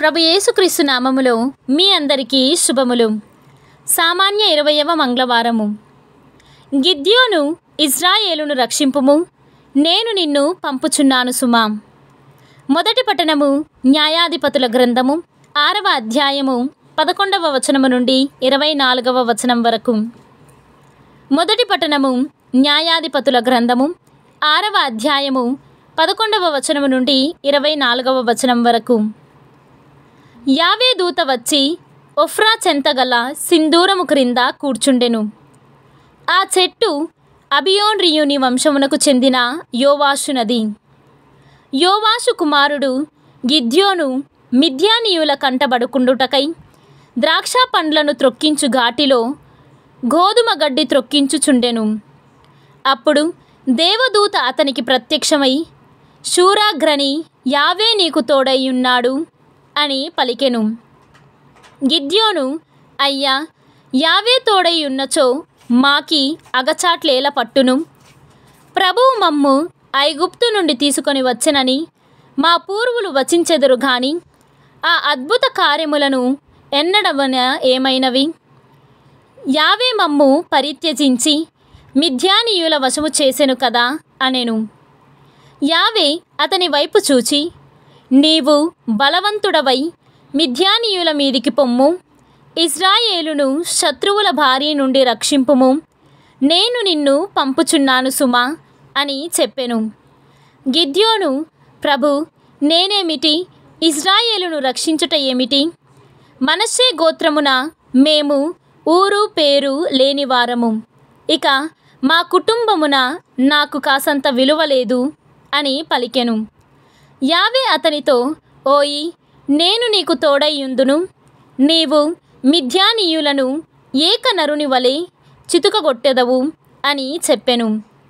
ప్రభు యేసుక్రీస్తు నామములో మీ అందరికీ శుభములు సామాన్య ఇరవయవ మంగళవారము గిద్యోను ఇజ్రాయేలును రక్షింపుము నేను నిన్ను పంపుచున్నాను సుమా మొదటి పట్టణము న్యాయాధిపతుల గ్రంథము ఆరవ అధ్యాయము పదకొండవ వచనము నుండి ఇరవై నాలుగవ వచనం వరకు మొదటి పట్టణము న్యాయాధిపతుల గ్రంథము ఆరవ అధ్యాయము పదకొండవ వచనము నుండి ఇరవై నాలుగవ వచనం వరకు యావే దూత వచ్చి ఒఫ్రా చెంతగల సింధూరము క్రింద కూర్చుండెను ఆ చెట్టు అబియోన్ రియుని వంశమునకు చెందిన యోవాషు నది యోవాషు కుమారుడు గిద్యోను మిథ్యానీయుల కంటబడుకుండుటకై ద్రాక్ష పండ్లను త్రొక్కించు ఘాటిలో గోధుమ గడ్డి త్రొక్కించుచుండెను అప్పుడు దేవదూత అతనికి ప్రత్యక్షమై శూరాగ్రని యావే నీకు తోడైయున్నాడు అని పలికెను గిద్యోను అయ్యా యావే తోడై ఉన్నచో మాకి అగచాట్లేల పట్టును ప్రభువు మమ్ము ఐగుప్తు నుండి తీసుకొని వచ్చెనని మా పూర్వులు వచించెదరు గాని ఆ అద్భుత కార్యములను ఎన్నడవన ఏమైనవి యావే మమ్ము పరిత్యజించి మిథ్యానీయుల వశము చేసెను కదా అనెను యావే అతని వైపు చూచి నీవు బలవంతుడవై మిథ్యానీయుల మీదికి పొమ్ము ఇజ్రాయేలును శత్రువుల భారీ నుండి రక్షింపుము నేను నిన్ను పంపుచున్నాను సుమా అని చెప్పెను గిద్యోను ప్రభు నేనేమిటి ఇజ్రాయేలును రక్షించుట ఏమిటి మనస్సే గోత్రమున మేము ఊరు పేరు లేనివారము ఇక మా కుటుంబమున నాకు కాసంత విలువ లేదు అని పలికెను యావే అతనితో ఓయి నేను నీకు తోడయ్యుందును నీవు మిథ్యానీయులను ఏక నరుని వలె చితుకగొట్టెదవు అని చెప్పెను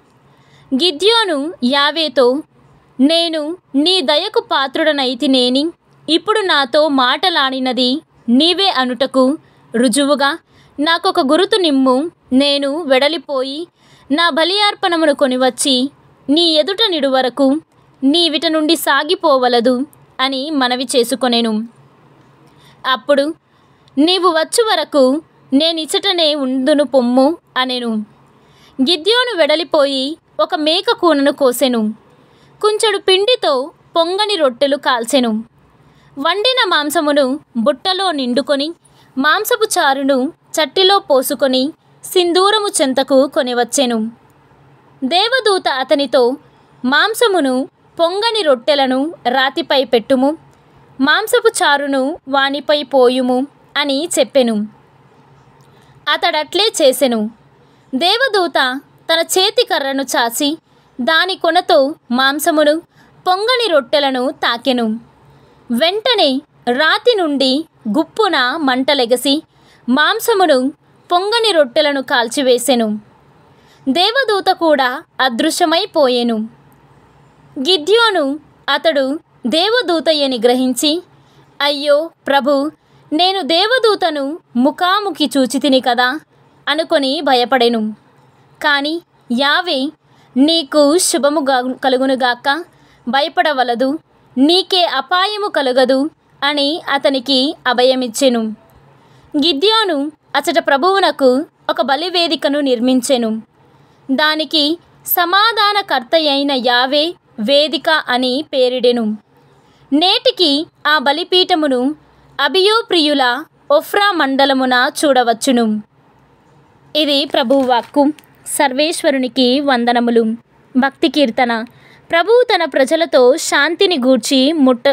గిద్యోను యావేతో నేను నీ దయకు పాత్రుడనైతినేని ఇప్పుడు నాతో మాటలాడినది నీవే అనుటకు రుజువుగా నాకొక గురుతు నిమ్ము నేను వెడలిపోయి నా బలియార్పణమును కొనివచ్చి నీ ఎదుట నిడు వరకు నీ విట నుండి సాగిపోవలదు అని మనవి చేసుకొనెను అప్పుడు నీవు వచ్చు వరకు నేనిచటనే ఉందును పొమ్ము అనెను గిద్యోను వెడలిపోయి ఒక మేక కూనను కోసెను కుంచెడు పిండితో పొంగని రొట్టెలు కాల్చెను వండిన మాంసమును బుట్టలో నిండుకొని మాంసపు చారును చట్టిలో పోసుకొని సింధూరము చెంతకు కొనివచ్చెను దేవదూత అతనితో మాంసమును పొంగని రొట్టెలను రాతిపై పెట్టుము మాంసపు చారును వానిపై పోయుము అని చెప్పెను అతడట్లే చేసెను దేవదూత తన చేతి కర్రను చాచి దాని కొనతో మాంసమును పొంగని రొట్టెలను తాకెను వెంటనే రాతి నుండి గుప్పున మంటలెగసి మాంసమును పొంగని రొట్టెలను కాల్చివేసెను దేవదూత కూడా అదృశ్యమైపోయెను గిద్యోను అతడు దేవదూతయ్యని గ్రహించి అయ్యో ప్రభు నేను దేవదూతను ముఖాముఖి చూచితిని కదా అనుకొని భయపడెను కానీ యావే నీకు శుభము గా- కలుగునుగాక భయపడవలదు నీకే అపాయము కలుగదు అని అతనికి అభయమిచ్చెను గిద్యోను అచట ప్రభువునకు ఒక బలివేదికను నిర్మించెను దానికి సమాధానకర్త అయిన యావే వేదిక అని పేరిడెను నేటికి ఆ బలిపీఠమును అభియో ప్రియుల ఒఫ్రా మండలమున చూడవచ్చును ఇది ప్రభువు వాక్కు సర్వేశ్వరునికి వందనములు భక్తి కీర్తన ప్రభువు తన ప్రజలతో శాంతిని గూర్చి ముట్ట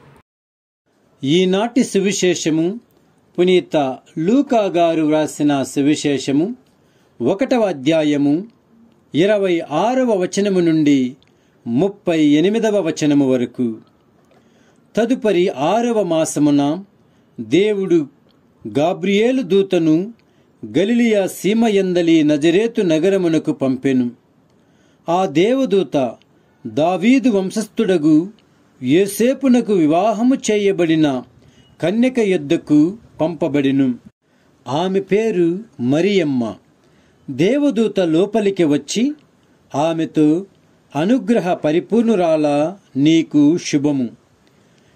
ఈనాటి సువిశేషము పునీత లూకా గారు వ్రాసిన సువిశేషము ఒకటవ అధ్యాయము ఇరవై ఆరవ వచనము నుండి ముప్పై ఎనిమిదవ వచనము వరకు తదుపరి ఆరవ మాసమున దేవుడు గాబ్రియేలు దూతను గలిలియా సీమయందలి నజరేతు నగరమునకు పంపెను ఆ దేవదూత దావీదు వంశస్థుడగు యేసేపునకు వివాహము చేయబడిన కన్యక యొద్దకు పంపబడిను ఆమె పేరు మరియమ్మ దేవదూత లోపలికి వచ్చి ఆమెతో అనుగ్రహ పరిపూర్ణురాల నీకు శుభము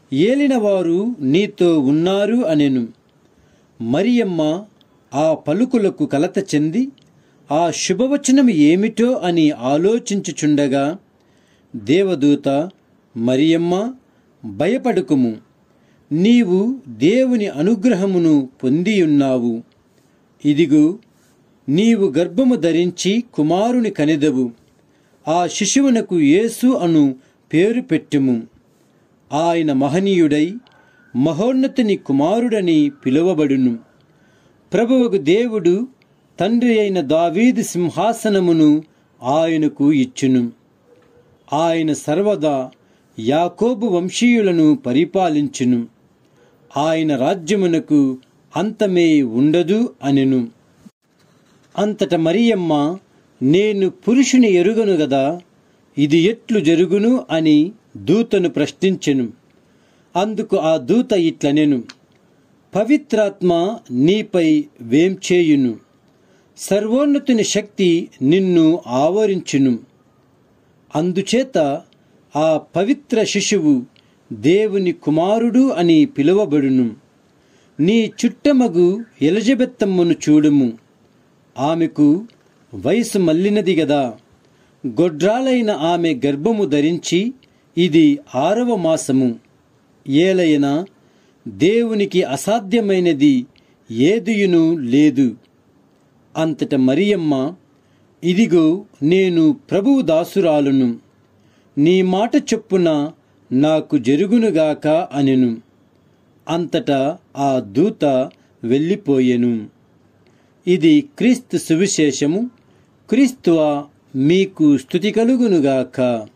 ఏలినవారు నీతో ఉన్నారు అనెను మరియమ్మ ఆ పలుకులకు కలత చెంది ఆ శుభవచనం ఏమిటో అని ఆలోచించుచుండగా దేవదూత మరియమ్మ భయపడుకుము నీవు దేవుని అనుగ్రహమును పొందియున్నావు ఇదిగో నీవు గర్భము ధరించి కుమారుని కనెదవు ఆ శిశువునకు యేసు అను పేరు పెట్టుము ఆయన మహనీయుడై మహోన్నతుని కుమారుడని పిలువబడును ప్రభువుకు దేవుడు తండ్రి అయిన దావీదు సింహాసనమును ఆయనకు ఇచ్చును ఆయన సర్వదా యాకోబు వంశీయులను పరిపాలించును ఆయన రాజ్యమునకు అంతమే ఉండదు అనెను అంతట మరియమ్మ నేను పురుషుని ఎరుగను గదా ఇది ఎట్లు జరుగును అని దూతను ప్రశ్నించెను అందుకు ఆ దూత ఇట్లనెను పవిత్రాత్మ నీపై వేంచేయును సర్వోన్నతుని శక్తి నిన్ను ఆవరించును అందుచేత ఆ పవిత్ర శిశువు దేవుని కుమారుడు అని పిలువబడును నీ చుట్టమగు ఎలిజబెత్తమ్మను చూడుము ఆమెకు వయసు మల్లినది గదా గొడ్రాలైన ఆమె గర్భము ధరించి ఇది ఆరవ మాసము ఏలైనా దేవునికి అసాధ్యమైనది ఏదియును లేదు అంతట మరియమ్మ ఇదిగో నేను ప్రభువు దాసురాలును నీ మాట చొప్పున నాకు జరుగునుగాక అనెను అంతటా ఆ దూత వెళ్ళిపోయెను ఇది క్రీస్తు సువిశేషము క్రీస్తువ మీకు స్థుతి కలుగునుగాక